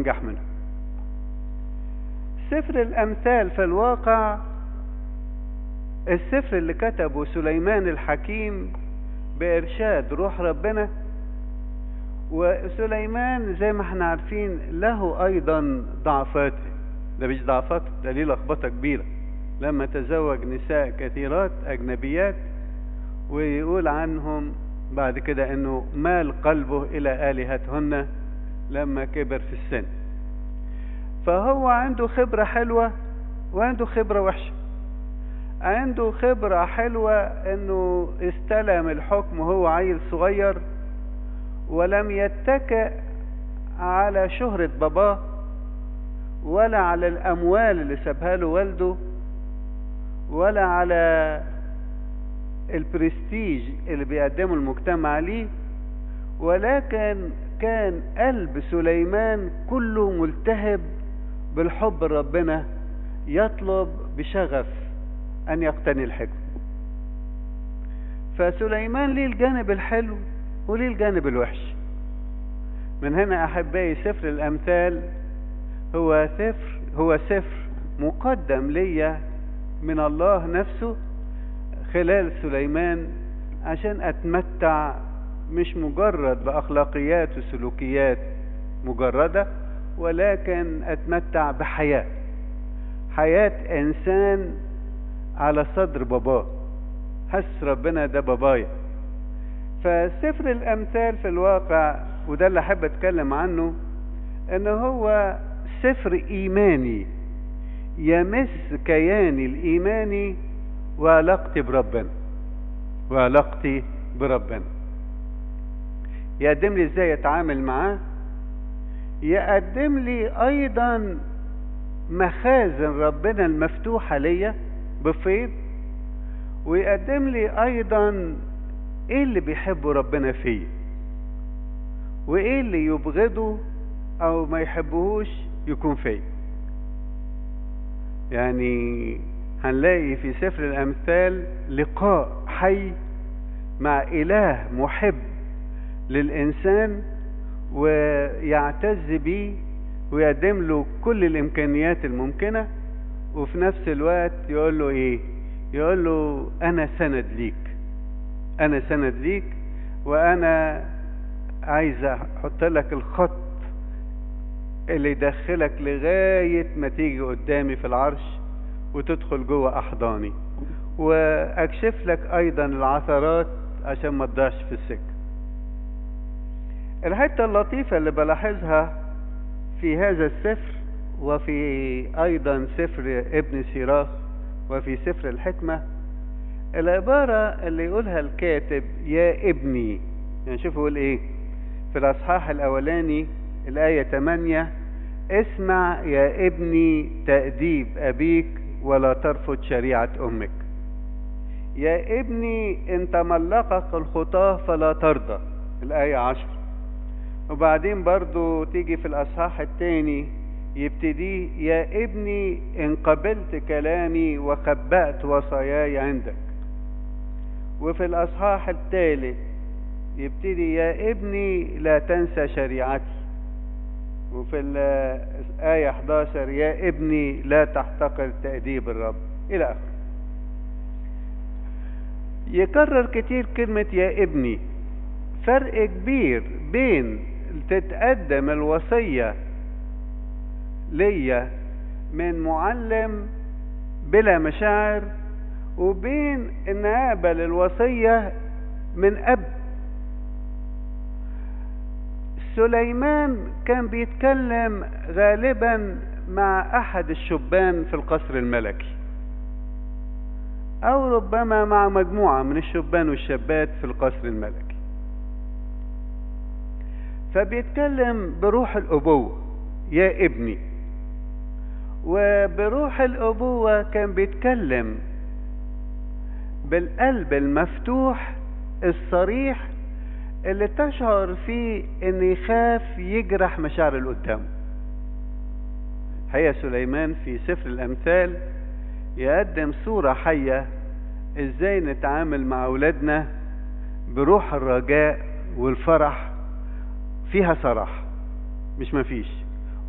وانجح منها سفر الأمثال في الواقع السفر اللي كتبه سليمان الحكيم بإرشاد روح ربنا وسليمان زي ما احنا عارفين له أيضا ضعفات ده مش ضعفات ده ليه لخبطة كبيرة لما تزوج نساء كثيرات أجنبيات ويقول عنهم بعد كده انه مال قلبه الى الهتهن لما كبر في السن فهو عنده خبرة حلوة وعنده خبرة وحشة عنده خبرة حلوة انه استلم الحكم وهو عيل صغير ولم يتكئ على شهرة باباه ولا على الاموال اللي سابها له والده ولا على البرستيج اللي بيقدمه المجتمع ليه ولكن كان قلب سليمان كله ملتهب بالحب ربنا يطلب بشغف ان يقتني الحكم فسليمان ليه الجانب الحلو وليه الجانب الوحش من هنا احبائي سفر الامثال هو سفر هو سفر مقدم ليا من الله نفسه خلال سليمان عشان اتمتع مش مجرد باخلاقيات وسلوكيات مجرده ولكن اتمتع بحياه حياه انسان على صدر باباه حس ربنا ده بابايا فسفر الامثال في الواقع وده اللي احب اتكلم عنه ان هو سفر ايماني يمس كياني الايماني وعلاقتي بربنا وعلاقتي بربنا يقدم لي ازاي اتعامل معاه يقدم لي ايضا مخازن ربنا المفتوحة ليا بفيض ويقدم لي ايضا ايه اللي بيحبه ربنا فيا وايه اللي يبغضه او ما يحبهوش يكون فيا يعني هنلاقي في سفر الامثال لقاء حي مع اله محب للانسان ويعتز بيه ويقدم له كل الامكانيات الممكنه وفي نفس الوقت يقول له ايه يقول له انا سند ليك انا سند ليك وانا عايز احط لك الخط اللي يدخلك لغايه ما تيجي قدامي في العرش وتدخل جوه احضاني واكشف لك ايضا العثرات عشان ما تضيعش في السكه الحته اللطيفه اللي بلاحظها في هذا السفر وفي ايضا سفر ابن سيراخ وفي سفر الحكمه العباره اللي يقولها الكاتب يا ابني يعني شوفوا يقول ايه في الاصحاح الاولاني الايه 8 اسمع يا ابني تأديب أبيك ولا ترفض شريعة أمك يا ابني إن تملقك الخطاة فلا ترضى الآية عشر وبعدين برضو تيجي في الأصحاح الثاني يبتدي يا ابني إن قبلت كلامي وخبأت وصاياي عندك وفي الأصحاح الثالث يبتدي يا ابني لا تنسى شريعتي وفي الآية 11 يا ابني لا تحتقر تأديب الرب إلى آخره يكرر كتير كلمة يا ابني فرق كبير بين تتقدم الوصية ليا من معلم بلا مشاعر وبين ان اقبل الوصية من اب سليمان كان بيتكلم غالبا مع احد الشبان في القصر الملكي او ربما مع مجموعة من الشبان والشابات في القصر الملكي فبيتكلم بروح الابوة يا ابني وبروح الابوة كان بيتكلم بالقلب المفتوح الصريح اللي تشعر فيه ان يخاف يجرح مشاعر اللي قدامه هيا سليمان في سفر الامثال يقدم صورة حية ازاي نتعامل مع اولادنا بروح الرجاء والفرح فيها صراحة مش مفيش